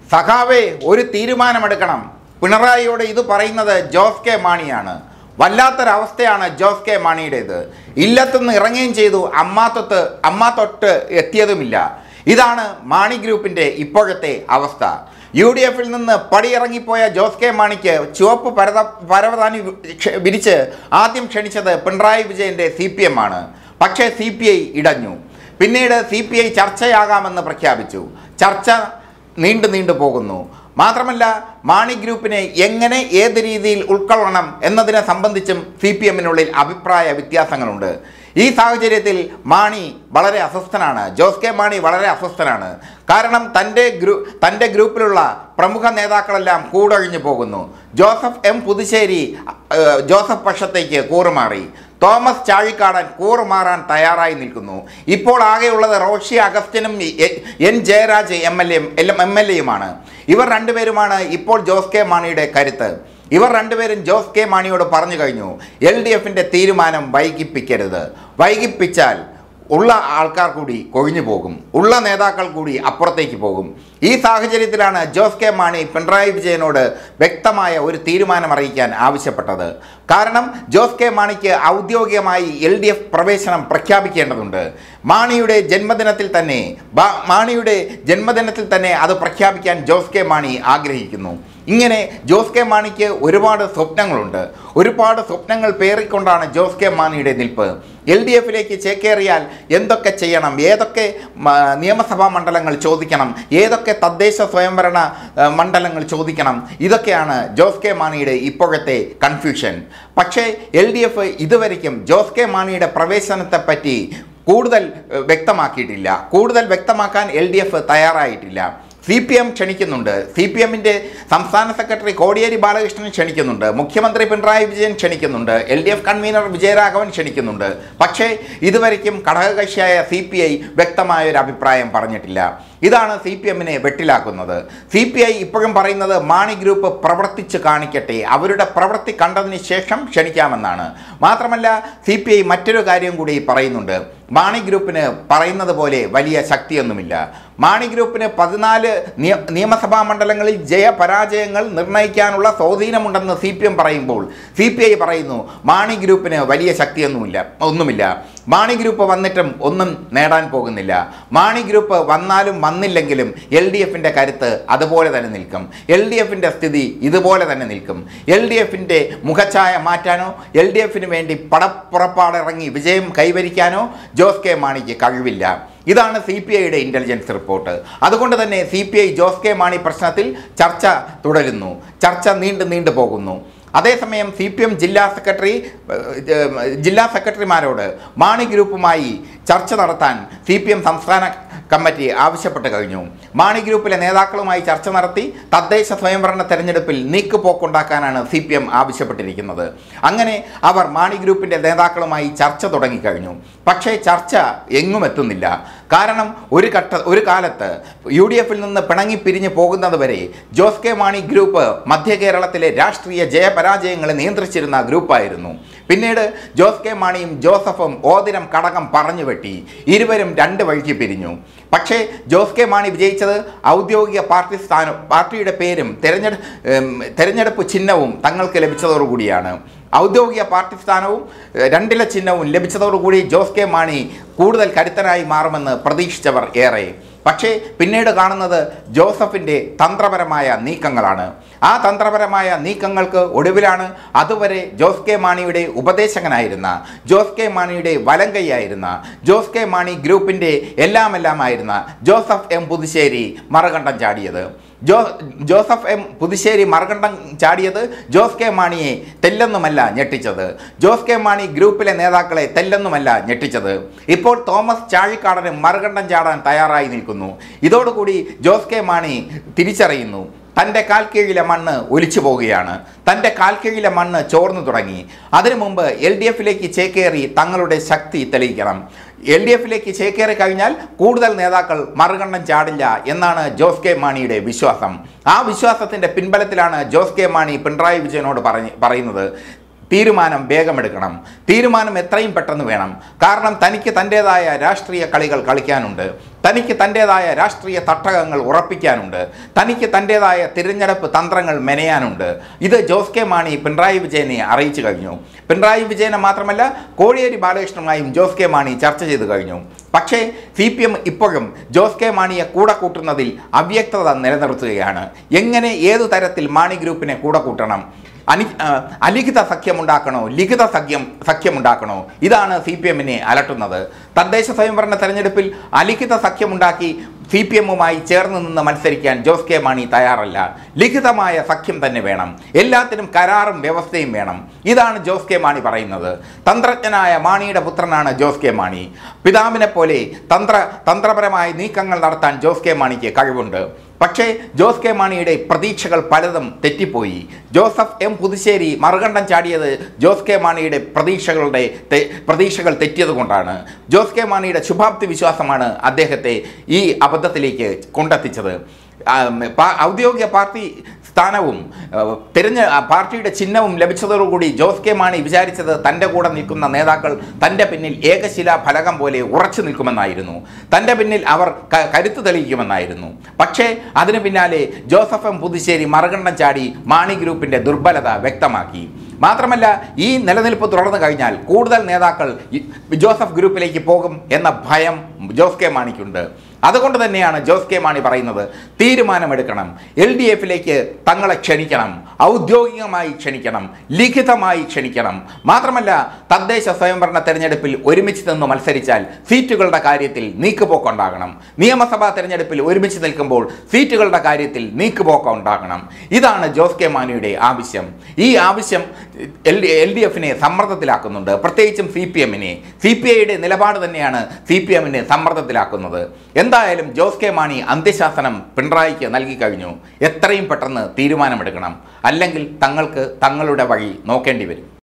സഖാവേ ഒരു തീരുമാനമെടുക്കണം പിണറായിയോട് ഇത് പറയുന്നത് ജോസ് കെ മാണിയാണ് വല്ലാത്തൊരവസ്ഥയാണ് ജോസ് കെ മാണിയുടേത് ഇല്ലത്തുനിന്ന് ഇറങ്ങുകയും ചെയ്തു അമ്മാത്തൊത്ത് അമ്മാത്തൊട്ട് എത്തിയതുമില്ല ഇതാണ് മാണി ഗ്രൂപ്പിൻ്റെ ഇപ്പോഴത്തെ അവസ്ഥ യു ഡി എഫിൽ നിന്ന് പടിയിറങ്ങിപ്പോയ ജോസ് കെ മാണിക്ക് ചുവപ്പ് പരത പരവതാനി ക്ഷ- വിരിച്ച് ആദ്യം ക്ഷണിച്ചത് പിണറായി വിജയൻ്റെ സി പി എം ആണ് പക്ഷേ സി പി ഐ ഇടഞ്ഞു പിന്നീട് സി പി ഐ ചർച്ചയാകാമെന്ന് പ്രഖ്യാപിച്ചു ചർച്ച നീണ്ടു നീണ്ടു പോകുന്നു മാത്രമല്ല മാണി ഗ്രൂപ്പിനെ എങ്ങനെ ഏത് രീതിയിൽ ഉൾക്കൊള്ളണം എന്നതിനെ സംബന്ധിച്ചും സി പി എമ്മിനുള്ളിൽ അഭിപ്രായ വ്യത്യാസങ്ങളുണ്ട് ഈ സാഹചര്യത്തിൽ മാണി വളരെ അസ്വസ്ഥനാണ് ജോസ് കെ മാണി വളരെ അസ്വസ്ഥനാണ് കാരണം തൻ്റെ ഗ്രൂ തൻ്റെ ഗ്രൂപ്പിലുള്ള പ്രമുഖ നേതാക്കളെല്ലാം കൂടൊഴിഞ്ഞു പോകുന്നു ജോസഫ് എം പുതുശ്ശേരി ഏഹ്, ജോസഫ് പക്ഷത്തേക്ക് കൂറുമാറി തോമസ് ചാഴിക്കാടൻ കൂറുമാറാൻ തയ്യാറായി നിൽക്കുന്നു ഇപ്പോൾ ആകെയുള്ളത് റോഷി അഗസ്റ്റിനും എ- N Jayaraj M L A M L എയുമാണ് ഇവർ രണ്ടുപേരുമാണ് ഇപ്പോൾ ജോസ് കെ മാണിയുടെ കരുത്ത് ഇവർ രണ്ടുപേരും ജോസ് കെ മാണിയോട് പറഞ്ഞു കഴിഞ്ഞു എൽ ഡി എഫിൻ്റെ തീരുമാനം വൈകിപ്പിക്കരുത് വൈകിപ്പിച്ചാൽ ഉള്ള ആൾക്കാർ കൂടി കൊഴിഞ്ഞു പോകും ഉള്ള നേതാക്കൾ കൂടി അപ്പുറത്തേക്ക് പോകും ഈ സാഹചര്യത്തിലാണ് ജോസ് കെ മാണി പിണറായി വിജയനോട് വ്യക്തമായ ഒരു തീരുമാനം അറിയിക്കാൻ ആവശ്യപ്പെട്ടത് കാരണം ജോസ് കെ മാണിക്ക് ഔദ്യോഗികമായി എൽ ഡി എഫ് പ്രവേശനം പ്രഖ്യാപിക്കേണ്ടതുണ്ട് മാണിയുടെ ജന്മദിനത്തിൽ തന്നെ ബാ- മാണിയുടെ ജന്മദിനത്തിൽ തന്നെ അത് പ്രഖ്യാപിക്കാൻ ജോസ് കെ മാണി ആഗ്രഹിക്കുന്നു ഇങ്ങനെ ജോസ് കെ മാണിക്ക് ഒരുപാട് സ്വപ്നങ്ങളുണ്ട് ഒരുപാട് സ്വപ്നങ്ങൾ പേറിക്കൊണ്ടാണ് ജോസ് കെ മാണിയുടെ നിൽപ്പ് എൽ ഡി എഫിലേക്ക് ചേക്കേറിയാൽ എന്തൊക്കെ ചെയ്യണം ഏതൊക്കെ മ, നിയമസഭാ മണ്ഡലങ്ങൾ ചോദിക്കണം ഏതൊക്കെ തദ്ദേശ സ്വയംഭരണ ആ, മണ്ഡലങ്ങൾ ചോദിക്കണം ഇതൊക്കെയാണ് ജോസ് കെ മാണിയുടെ ഇപ്പോഴത്തെ കൺഫ്യൂഷൻ പക്ഷേ എൽ ഡി എഫ് ഇതുവരയ്ക്കും ജോസ് കെ മാണിയുടെ പ്രവേശനത്തെപ്പറ്റി കൂടുതൽ ഏഹ്, വ്യക്തമാക്കിയിട്ടില്ല കൂടുതൽ വ്യക്തമാക്കാൻ എൽ ഡി എഫ് തയ്യാറായിട്ടില്ല സി പി എം ക്ഷണിക്കുന്നുണ്ട് സി പി എമ്മിൻ്റെ സംസ്ഥാന സെക്രട്ടറി കോടിയേരി ബാലകൃഷ്ണൻ ക്ഷണിക്കുന്നുണ്ട് മുഖ്യമന്ത്രി പിണറായി വിജയൻ ക്ഷണിക്കുന്നുണ്ട് L D F convener Vijayaraghavan ക്ഷണിക്കുന്നുണ്ട് പക്ഷേ ഇതുവരയ്ക്കും ഘടകകക്ഷിയായ സി പി ഐ വ്യക്തമായ ഒരു അഭിപ്രായം പറഞ്ഞിട്ടില്ല ഇതാണ് സി പി എമ്മിനെ വെട്ടിലാക്കുന്നത് സി പി ഐ ഇപ്പോഴും പറയുന്നത് മാണി ഗ്രൂപ്പ് പ്രവർത്തിച്ച് കാണിക്കട്ടെ അവരുടെ പ്രവൃത്തി കണ്ടതിന് ശേഷം ക്ഷണിക്കാമെന്നാണ് മാത്രമല്ല സി പി ഐ മറ്റൊരു കാര്യം കൂടി പറയുന്നുണ്ട് മാണി ഗ്രൂപ്പിന് പറയുന്നത് പോലെ വലിയ ശക്തിയൊന്നുമില്ല മാണി ഗ്രൂപ്പിന് പതിനാല് നിയ നിയമസഭാ മണ്ഡലങ്ങളിൽ ജയപരാജയങ്ങൾ നിർണ്ണയിക്കാനുള്ള സ്വാധീനമുണ്ടെന്ന് സി പി എം പറയുമ്പോൾ സി പി ഐ പറയുന്നു മാണി ഗ്രൂപ്പിന് വലിയ ശക്തിയൊന്നുമില്ല ഒന്നുമില്ല മാണി ഗ്രൂപ്പ് വന്നിട്ടും ഒന്നും നേടാൻ പോകുന്നില്ല മാണി ഗ്രൂപ്പ് വന്നാലും വന്നില്ലെങ്കിലും എൽ ഡി എഫിൻ്റെ കരുത്ത് അതുപോലെ തന്നെ നിൽക്കും എൽ ഡി എഫിൻ്റെ സ്ഥിതി ഇതുപോലെ തന്നെ നിൽക്കും എൽ ഡി എഫിൻ്റെ മുഖഛായ മാറ്റാനോ എൽ ഡി എഫിന് വേണ്ടി പടപ്പുറപ്പാടിറങ്ങി വിജയം കൈവരിക്കാനോ ജോസ് കെ മാണിക്ക് കഴിവില്ല ഇതാണ് സി പി ഐയുടെ ഇൻ്റലിജൻസ് റിപ്പോർട്ട് അതുകൊണ്ട് തന്നെ C P I Jose K Mani പ്രശ്നത്തിൽ ചർച്ച തുടരുന്നു ചർച്ച നീണ്ടു നീണ്ടു പോകുന്നു അതേസമയം സി പി എം ജില്ലാ സെക്രട്ടറി ഏഹ്, ഏഹ്, ജില്ലാ സെക്രട്ടറിമാരോട് മാണി ഗ്രൂപ്പുമായി ചർച്ച നടത്താൻ സി പി എം സംസ്ഥാന കമ്മിറ്റി ആവശ്യപ്പെട്ട് കഴിഞ്ഞു മാണി ഗ്രൂപ്പിലെ നേതാക്കളുമായി ചർച്ച നടത്തി തദ്ദേശ സ്വയംഭരണ തെരഞ്ഞെടുപ്പിൽ നീക്കുപോക്കുണ്ടാക്കാനാണ് സി പി എം ആവശ്യപ്പെട്ടിരിക്കുന്നത് അങ്ങനെ അവർ മാണി ഗ്രൂപ്പിൻ്റെ നേതാക്കളുമായി ചർച്ച തുടങ്ങിക്കഴിഞ്ഞു പക്ഷേ ചർച്ച എങ്ങും എത്തുന്നില്ല കാരണം ഒരു ഘട്ട ഒരു കാലത്ത് യു ഡി എഫിൽ നിന്ന് പിണങ്ങി പിരിഞ്ഞു പോകുന്നത് വരെ ജോസ് കെ മാണി ഗ്രൂപ്പ് മധ്യ കേരളത്തിലെ രാഷ്ട്രീയ ജയപരാജയങ്ങളെ നിയന്ത്രിച്ചിരുന്ന ഗ്രൂപ്പായിരുന്നു പിന്നീട് ജോസ് കെ മാണിയും ജോസഫും ഓതിരം കടകം പറഞ്ഞു വെട്ടി ഇരുവരും രണ്ട് വഴിക്ക് പിരിഞ്ഞു പക്ഷേ ജോസ് കെ മാണി വിജയിച്ചത് ഔദ്യോഗിക പാർട്ടി സ്ഥാനം പാർട്ടിയുടെ പേരും തെരഞ്ഞെടു ഏം, തെരഞ്ഞെടുപ്പ് ചിഹ്നവും തങ്ങൾക്ക് ലഭിച്ചതോടുകൂടിയാണ് ഔദ്യോഗിക പാർട്ടി സ്ഥാനവും ഏഹ്, രണ്ടില ചിഹ്നവും ലഭിച്ചതോടുകൂടി ജോസ് കെ മാണി കൂടുതൽ കരുത്തനായി മാറുമെന്ന് പ്രതീക്ഷിച്ചവർ ഏറെ പക്ഷേ പിന്നീട് കാണുന്നത് ജോസഫിൻ്റെ തന്ത്രപരമായ നീക്കങ്ങളാണ് ആ തന്ത്രപരമായ നീക്കങ്ങൾക്ക് ഒടുവിലാണ് അതുവരെ ജോസ് കെ മാണിയുടെ ഉപദേശകനായിരുന്ന ജോസ് കെ മാണിയുടെ വലങ്കൈയായിരുന്ന ജോസ് കെ മാണി ഗ്രൂപ്പിൻ്റെ എല്ലാമെല്ലാമായിരുന്ന ജോസഫ് എം പുതുശ്ശേരി മറുകണ്ഠം ചാടിയത് ജോ ജോസഫ് എം പുതുശ്ശേരി മറുകണ്ഠം ചാടിയത് ജോസ് കെ മാണിയെ തെല്ലെന്നുമല്ല ഞെട്ടിച്ചത് ജോസ് കെ മാണി ഗ്രൂപ്പിലെ നേതാക്കളെ തെല്ലെന്നുമല്ല ഞെട്ടിച്ചത് ഇപ്പോൾ തോമസ് ചാഴിക്കാടനും മറുകണ്ഠം ചാടാൻ തയ്യാറായി നിൽക്കുന്നു ഇതോടുകൂടി ജോസ് കെ മാണി തിരിച്ചറിയുന്നു തൻ്റെ കാൽ കീഴിലെ മണ്ണ് ഒലിച്ചു പോവുകയാണ് തൻ്റെ കാൽ കീഴിലെ മണ്ണ് ചോർന്നു തുടങ്ങി അതിനു മുമ്പ് എൽ ഡി എഫിലേക്ക് ചേക്കേറി തങ്ങളുടെ ശക്തി തെളിയിക്കണം എൽ ഡി എഫിലേക്ക് ചേക്കേറി കഴിഞ്ഞാൽ കൂടുതൽ നേതാക്കൾ മറുകണ്ഠം ചാടില്ല എന്നാണ് ജോസ് കെ മാണിയുടെ വിശ്വാസം ആ വിശ്വാസത്തിൻ്റെ പിൻബലത്തിലാണ് ജോസ് കെ മാണി പിണറായി വിജയനോട് പറഞ്ഞ് പറയുന്നത് തീരുമാനം വേഗമെടുക്കണം തീരുമാനം എത്രയും പെട്ടെന്ന് വേണം കാരണം തനിക്ക് തൻ്റേതായ രാഷ്ട്രീയ കളികൾ കളിക്കാനുണ്ട് തനിക്ക് തൻ്റേതായ രാഷ്ട്രീയ തട്ടകങ്ങൾ ഉറപ്പിക്കാനുണ്ട് തനിക്ക് തൻ്റേതായ തിരഞ്ഞെടുപ്പ് തന്ത്രങ്ങൾ മെനയാനുണ്ട് ഇത് ജോസ് കെ മാണി പിണറായി വിജയനെ അറിയിച്ചു കഴിഞ്ഞു പിണറായി വിജയനെ മാത്രമല്ല കോടിയേരി ബാലകൃഷ്ണനുമായും ജോസ് കെ മാണി ചർച്ച ചെയ്തു കഴിഞ്ഞു പക്ഷേ സി പി എം ഇപ്പോഴും ജോസ് കെ മാണിയെ കൂടെ കൂട്ടുന്നതിൽ അവ്യക്തത നിലനിർത്തുകയാണ് എങ്ങനെ ഏതു തരത്തിൽ മാണി ഗ്രൂപ്പിനെ കൂടെ കൂട്ടണം അനി ആ, അലിഖിത സഖ്യമുണ്ടാക്കണോ ലിഖിത സഖ്യം സഖ്യമുണ്ടാക്കണോ ഇതാണ് സി പി എമ്മിനെ അലട്ടുന്നത് തദ്ദേശ സ്വയംഭരണ തെരഞ്ഞെടുപ്പിൽ അലിഖിത സഖ്യമുണ്ടാക്കി സി പി എമ്മുമായി ചേർന്ന് നിന്ന് മത്സരിക്കാൻ ജോസ് കെ മാണി തയ്യാറല്ല ലിഖിതമായ സഖ്യം തന്നെ വേണം എല്ലാത്തിനും കരാറും വ്യവസ്ഥയും വേണം ഇതാണ് ജോസ് കെ മാണി പറയുന്നത് തന്ത്രജ്ഞനായ മാണിയുടെ പുത്രനാണ് ജോസ് കെ മാണി പിതാവിനെ പോലെ തന്ത്ര തന്ത്രപരമായ നീക്കങ്ങൾ നടത്താൻ ജോസ് കെ മാണിക്ക് കഴിവുണ്ട് പക്ഷേ ജോസ് കെ മാണിയുടെ പ്രതീക്ഷകൾ പലതും തെറ്റിപ്പോയി ജോസഫ് എം പുതുശ്ശേരി മറുകണ്ഠം ചാടിയത് ജോസ് കെ മാണിയുടെ പ്രതീക്ഷകളുടെ തെ- പ്രതീക്ഷകൾ തെറ്റിയത് കൊണ്ടാണ് ജോസ് കെ മാണിയുടെ ശുഭാപ്തി വിശ്വാസമാണ് അദ്ദേഹത്തെ ഈ അബദ്ധത്തിലേക്ക് കൊണ്ടെത്തിച്ചത് ആ, പാ- ഔദ്യോഗിക പാർട്ടി സ്ഥാനവും ആ, തിരഞ്ഞ ആ, പാർട്ടിയുടെ ചിഹ്നവും ലഭിച്ചതോടുകൂടി ജോസ് കെ മാണി വിചാരിച്ചത് തൻ്റെ കൂടെ നിൽക്കുന്ന നേതാക്കൾ തൻ്റെ പിന്നിൽ ഏകശിലാ ഫലകം പോലെ ഉറച്ചു നിൽക്കുമെന്നായിരുന്നു തൻ്റെ പിന്നിൽ അവർ ക- കരുത്ത് തെളിയിക്കുമെന്നായിരുന്നു പക്ഷേ അതിന് പിന്നാലെ ജോസഫ് എം പുതുശ്ശേരി മറുകണ്ഠം ചാടി മാണി ഗ്രൂപ്പിൻ്റെ ദുർബലത വ്യക്തമാക്കി മാത്രമല്ല ഈ നിലനിൽപ്പ് തുടർന്നു കഴിഞ്ഞാൽ കൂടുതൽ നേതാക്കൾ ഈ ജോസഫ് ഗ്രൂപ്പിലേക്ക് പോകും എന്ന ഭയം ജോസ് കെ മാണിക്കുണ്ട് അതുകൊണ്ട് തന്നെയാണ് ജോസ് കെ മാണി പറയുന്നത് തീരുമാനമെടുക്കണം എൽ ഡി എഫിലേക്ക് തങ്ങളെ ക്ഷണിക്കണം ഔദ്യോഗികമായി ക്ഷണിക്കണം ലിഖിതമായി ക്ഷണിക്കണം മാത്രമല്ല തദ്ദേശ സ്വയംഭരണ തെരഞ്ഞെടുപ്പിൽ ഒരുമിച്ച് നിന്ന് മത്സരിച്ചാൽ സീറ്റുകളുടെ കാര്യത്തിൽ നീക്കുപോക്കുണ്ടാകണം നിയമസഭാ തെരഞ്ഞെടുപ്പിൽ ഒരുമിച്ച് നിൽക്കുമ്പോൾ സീറ്റുകളുടെ കാര്യത്തിൽ നീക്കുപോക്ക് ഉണ്ടാകണം ഇതാണ് ജോസ് കെ മാണിയുടെ ആവശ്യം ഈ ആവശ്യം എൽ ഡി എൽ ഡി എഫിനെ സമ്മർദ്ദത്തിലാക്കുന്നുണ്ട് പ്രത്യേകിച്ചും സി പി എമ്മിനെ സി പി ഐയുടെ നിലപാട് തന്നെയാണ് സി പി എമ്മിനെ സമ്മർദ്ദത്തിലാക്കുന്നത് എന്തായാലും ജോസ് കെ മാണി അന്ത്യശാസനം പിണറായിക്ക് നൽകി കഴിഞ്ഞു എത്രയും പെട്ടെന്ന് തീരുമാനമെടുക്കണം അല്ലെങ്കിൽ തങ്ങൾക്ക് തങ്ങളുടെ വഴി നോക്കേണ്ടി വരും